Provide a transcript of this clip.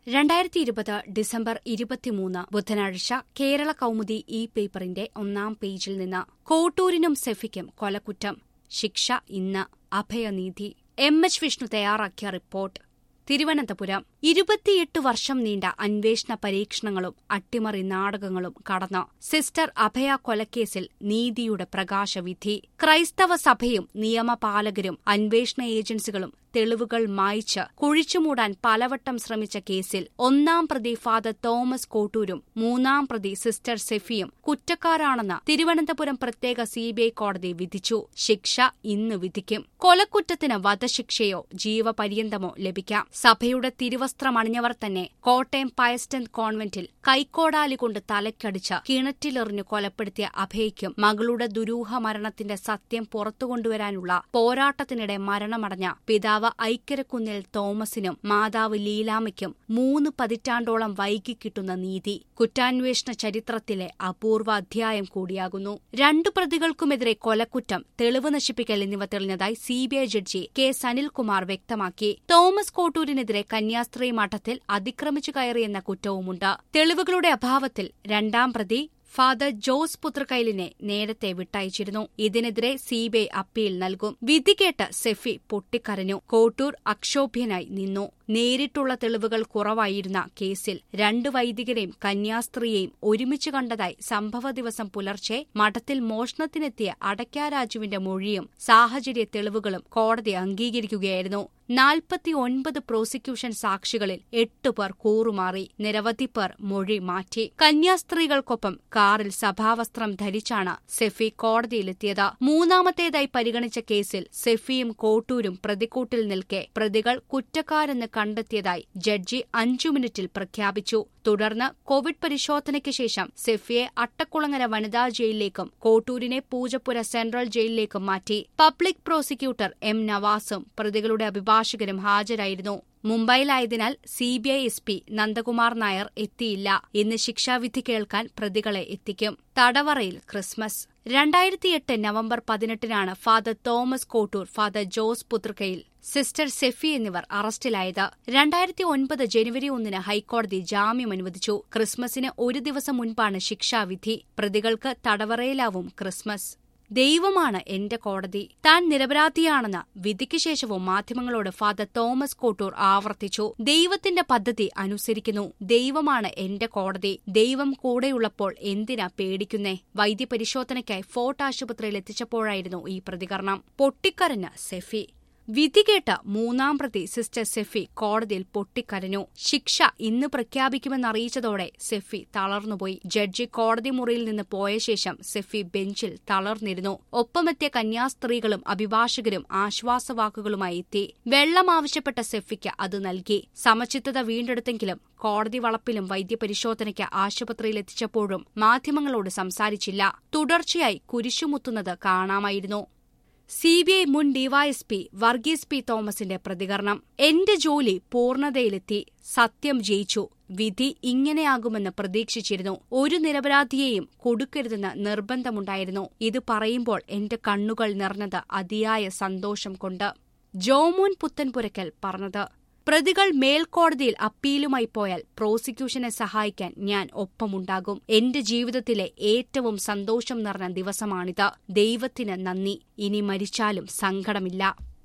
രണ്ടായിരത്തി ഇരുപത് ഡിസംബർ ഇരുപത്തിമൂന്ന് ബുധനാഴ്ച കേരള കൗമുദി ഇ പേപ്പറിന്റെ ഒന്നാം പേജിൽ നിന്ന് കോട്ടൂരിനും സെഫിക്കും കൊലക്കുറ്റം ശിക്ഷ ഇന്ന് അഭയനീതി എം എച്ച് വിഷ്ണു തയ്യാറാക്കിയ റിപ്പോർട്ട് തിരുവനന്തപുരം ഇരുപത്തിയെട്ട് വർഷം നീണ്ട അന്വേഷണ പരീക്ഷണങ്ങളും അട്ടിമറി നാടകങ്ങളും കടന്ന് സിസ്റ്റർ അഭയ കൊലക്കേസിൽ നീതിയുടെ പ്രകാശവിധി ക്രൈസ്തവ സഭയും നിയമപാലകരും അന്വേഷണ ഏജൻസികളും തെളിവുകൾ മായ്ച്ച് കുഴിച്ചുമൂടാൻ പലവട്ടം ശ്രമിച്ച കേസിൽ ഒന്നാം പ്രതി ഫാദർ തോമസ് കോട്ടൂരും മൂന്നാം പ്രതി സിസ്റ്റർ സെഫിയും കുറ്റക്കാരാണെന്ന് തിരുവനന്തപുരം പ്രത്യേക സിബിഐ കോടതി വിധിച്ചു ശിക്ഷ ഇന്ന് വിധിക്കും കൊലക്കുറ്റത്തിന് വധശിക്ഷയോ ജീവപര്യന്തമോ ലഭിക്കാം സഭയുടെ തിരുവസ്ത്രമണിഞ്ഞവർ തന്നെ കോട്ടയം പയസ്റ്റൻ കോൺവെന്റിൽ കൈക്കോടാലി കൊണ്ട് തലക്കടിച്ച് കിണറ്റിലെറിഞ്ഞു കൊലപ്പെടുത്തിയ അഭയയ്ക്കും മകളുടെ ദുരൂഹ മരണത്തിന്റെ സത്യം പുറത്തുകൊണ്ടുവരാനുള്ള പോരാട്ടത്തിനിടെ മരണമടഞ്ഞ പിതാവ് ഐക്കരക്കുന്നിൽ തോമസിനും മാതാവ് ലീലാമയ്ക്കും മൂന്ന് പതിറ്റാണ്ടോളം വൈകി കിട്ടുന്ന നീതി കുറ്റാന്വേഷണ ചരിത്രത്തിലെ അപൂർവ അധ്യായം കൂടിയാകുന്നു രണ്ടു പ്രതികൾക്കുമെതിരെ കൊലക്കുറ്റം തെളിവ് നശിപ്പിക്കൽ എന്നിവ തെളിഞ്ഞതായി സിബിഐ ജഡ്ജി കെ സനിൽകുമാർ വ്യക്തമാക്കി തോമസ് കോട്ടൂരിനെതിരെ കന്യാസ്ത്രീ മഠത്തിൽ അതിക്രമിച്ചു കയറിയെന്ന കുറ്റവുമുണ്ട് തെളിവുകളുടെ അഭാവത്തിൽ രണ്ടാം പ്രതി ഫാദർ ജോസ് പുത്രക്കൈലിനെ നേരത്തെ വിട്ടയച്ചിരുന്നു ഇതിനെതിരെ സിബിഐ അപ്പീൽ നൽകും വിധി കേട്ട് സെഫി പൊട്ടിക്കരഞ്ഞു കോട്ടൂർ അക്ഷോഭ്യനായി നിന്നു നേരിട്ടുള്ള തെളിവുകൾ കുറവായിരുന്ന കേസിൽ രണ്ട് വൈദികരെയും കന്യാസ്ത്രീയെയും ഒരുമിച്ച് കണ്ടതായി സംഭവ ദിവസം പുലർച്ചെ മഠത്തിൽ മോഷണത്തിനെത്തിയ അടയ്ക്കാരാജുവിന്റെ മൊഴിയും സാഹചര്യ തെളിവുകളും കോടതി അംഗീകരിക്കുകയായിരുന്നു നാൽപ്പത്തിയൊൻപത് പ്രോസിക്യൂഷൻ സാക്ഷികളിൽ എട്ടുപേർ കൂറുമാറി നിരവധി പേർ മൊഴി മാറ്റി കന്യാസ്ത്രീകൾക്കൊപ്പം കാറിൽ സഭാവസ്ത്രം ധരിച്ചാണ് സെഫി കോടതിയിലെത്തിയത് മൂന്നാമത്തേതായി പരിഗണിച്ച കേസിൽ സെഫിയും കോട്ടൂരും പ്രതിക്കൂട്ടിൽ നിൽക്കെ പ്രതികൾ കുറ്റക്കാരെന്ന് കണ്ടെത്തിയതായി ജഡ്ജി അഞ്ചു മിനിറ്റിൽ പ്രഖ്യാപിച്ചു തുടർന്ന് കോവിഡ് പരിശോധനയ്ക്ക് ശേഷം സെഫിയെ അട്ടക്കുളങ്ങര വനിതാ ജയിലിലേക്കും കോട്ടൂരിനെ പൂജപ്പുര സെൻട്രൽ ജയിലിലേക്കും മാറ്റി പബ്ലിക് പ്രോസിക്യൂട്ടർ എം നവാസും പ്രതികളുടെ അഭിഭാഷകരും ഹാജരായിരുന്നു മുംബൈയിലായതിനാൽ CBI S P Nandakumar Nair എത്തിയില്ല ഇന്ന് ശിക്ഷാവിധി കേൾക്കാൻ പ്രതികളെ എത്തിക്കും തടവറയിൽ ക്രിസ്മസ് രണ്ടായിരത്തിയെട്ട് നവംബർ പതിനെട്ടിനാണ് father Thomas Kottoor father Jose പുത്രക്കയിൽ സിസ്റ്റർ സെഫി എന്നിവർ അറസ്റ്റിലായത് രണ്ടായിരത്തി ഒൻപത് ജനുവരി ഒന്നിന് ഹൈക്കോടതി ജാമ്യം അനുവദിച്ചു ക്രിസ്മസിന് ഒരു ദിവസം മുൻപാണ് ശിക്ഷാവിധി പ്രതികൾക്ക് തടവറയിലാവും ക്രിസ്മസ് ദൈവമാണ് എന്റെ കോടതി താൻ നിരപരാധിയാണെന്ന് വിധിക്ക് ശേഷവും മാധ്യമങ്ങളോട് ഫാദർ തോമസ് കോട്ടൂർ ആവർത്തിച്ചു ദൈവത്തിന്റെ പദ്ധതി അനുസരിക്കുന്നു ദൈവമാണ് എന്റെ കോടതി ദൈവം കൂടെയുള്ളപ്പോൾ എന്തിനാ പേടിക്കുന്നേ വൈദ്യപരിശോധനയ്ക്കായി ഫോർട്ട് ആശുപത്രിയിൽ എത്തിച്ചപ്പോഴായിരുന്നു ഈ പ്രതികരണം പൊട്ടിക്കരഞ്ഞ സെഫി വിധി കേട്ട മൂന്നാം പ്രതി സിസ്റ്റർ സെഫി കോടതിയിൽ പൊട്ടിക്കരഞ്ഞു ശിക്ഷ ഇന്ന് പ്രഖ്യാപിക്കുമെന്നറിയിച്ചതോടെ സെഫി തളർന്നുപോയി ജഡ്ജി കോടതി മുറിയിൽ നിന്ന് പോയ ശേഷം സെഫി ബെഞ്ചിൽ തളർന്നിരുന്നു ഒപ്പമെത്തിയ കന്യാസ്ത്രീകളും അഭിഭാഷകരും ആശ്വാസവാക്കുകളുമായി എത്തി വെള്ളം ആവശ്യപ്പെട്ട സെഫിക്ക് അത് നൽകി സമചിത്തത വീണ്ടെടുത്തെങ്കിലും കോടതി വളപ്പിലും വൈദ്യപരിശോധനയ്ക്ക് ആശുപത്രിയിലെത്തിച്ചപ്പോഴും മാധ്യമങ്ങളോട് സംസാരിച്ചില്ല തുടർച്ചയായി കുരിശുമുത്തുന്നത് കാണാമായിരുന്നു സിബിഐ മുൻ ഡിവൈഎസ്പി വർഗീസ് പി തോമസിന്റെ പ്രതികരണം എന്റെ ജോലി പൂർണ്ണതയിലെത്തി സത്യം ജയിച്ചു വിധി ഇങ്ങനെയാകുമെന്ന് പ്രതീക്ഷിച്ചിരുന്നു ഒരു നിരപരാധിയെയും കൊടുക്കരുതെന്ന് നിർബന്ധമുണ്ടായിരുന്നു ഇത് പറയുമ്പോൾ എന്റെ കണ്ണുകൾ നിറഞ്ഞത് അതിയായ സന്തോഷം കൊണ്ട് ജോമോൻ പുത്തൻപുരക്കൽ പറഞ്ഞത് പ്രതികൾ മേൽക്കോടതിയിൽ അപ്പീലുമായി പോയാൽ പ്രോസിക്യൂഷനെ സഹായിക്കാൻ ഞാൻ ഒപ്പമുണ്ടാകും എന്റെ ജീവിതത്തിലെ ഏറ്റവും സന്തോഷം നിറഞ്ഞ ദിവസമാണിത് ദൈവത്തിന് നന്ദി ഇനി മരിച്ചാലും സങ്കടമില്ല